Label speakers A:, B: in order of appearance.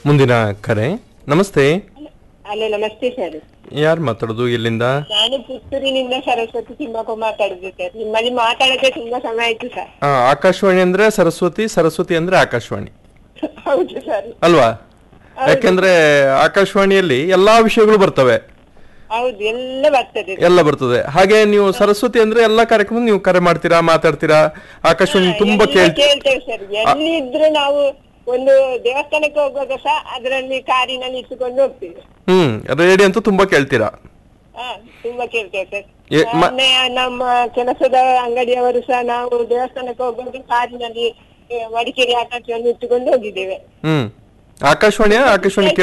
A: ಮುಂದಿನ ಕರೆ ನಮಸ್ತೆ
B: ಹಲೋ ನಮಸ್ತೆ ಸರ್
A: ಯಾರು ಮಾತಾಡೋದು ಎಲ್ಲಿಂದ
B: ನಾನು ಪುತ್ತೂರಿನಿಂದ ಸರಸ್ವತಿ ತಿಮ್ಮಕ್ಕ ಮಾತಾಡುದು ಸರ್ ನಿಮ್ಮಲ್ಲಿ ಮಾತಾಡದೆ ತುಂಬಾ ಸಮಯ ಆಯ್ತು ಸರ್
A: ಆ, ಆಕಾಶವಾಣಿ ಅಂದ್ರೆ ಸರಸ್ವತಿ ಸರಸ್ವತಿ ಅಂದ್ರೆ ಆಕಾಶವಾಣಿ
B: ಹೌದು ಸರ್
A: ಅಲ್ವಾ ಯಾಕೆಂದ್ರೆ ಆಕಾಶವಾಣಿಯಲ್ಲಿ ಎಲ್ಲಾ ವಿಷಯಗಳು ಬರ್ತವೆ
B: ಹೌದು ಎಲ್ಲ ಬರ್ತದೆ
A: ಎಲ್ಲ ಬರ್ತದೆ ಹಾಗೆ ನೀವು ಸರಸ್ವತಿ ಅಂದ್ರೆ ಎಲ್ಲಾ ಕಾರ್ಯಕ್ರಮ ನೀವು ಕರೆ ಮಾಡ್ತೀರಾ ಮಾತಾಡ್ತೀರಾ ಆಕಾಶವಾಣಿ ತುಂಬಾ
B: ಎಲ್ಲ
A: ಕೇಳ್ತೀರಾ
B: ಕೇಳ್ತೇವೆ ಸರ್ ಎಲ್ಲಿ ಇದ್ರು ನಾವು ಒಂದು ದೇವಸ್ಥಾನಕ್ಕೆ ಹೋಗುವಾಗ ಸಹ ಅದರಲ್ಲಿ ಕಾರಿನಲ್ಲಿ ಇಟ್ಟುಕೊಂಡು ಹೋಗ್ತೇವೆ
A: ಹ್ಮ್ ರೇಡಿಯೋ ಅಂತೂ ತುಂಬಾ ಕೇಳ್ತೀರಾ
B: ಹಾ ತುಂಬಾ ಕೇಳ್ತೇವೆ ಸರ್
A: ಎ- ಮ-
B: ಮೊನ್ನೆ ನಮ್ಮ ಕೆಲಸದ ಅಂಗಡಿಯವರು ಸಹ ನಾವು ದೇವಸ್ಥಾನಕ್ಕೆ ಹೋಗುವಾಗ ಕಾರಿನಲ್ಲಿ ಏ, ಮಡಿಕೇರಿ ಆಕಾಶವನ್ನು ಇಟ್ಟುಕೊಂಡು ಹೋಗಿದ್ದೇವೆ
A: ಹ್ಮ್ ಆಕಾಶವಾಣಿಯ ಆಕಾಶವಾಣಿ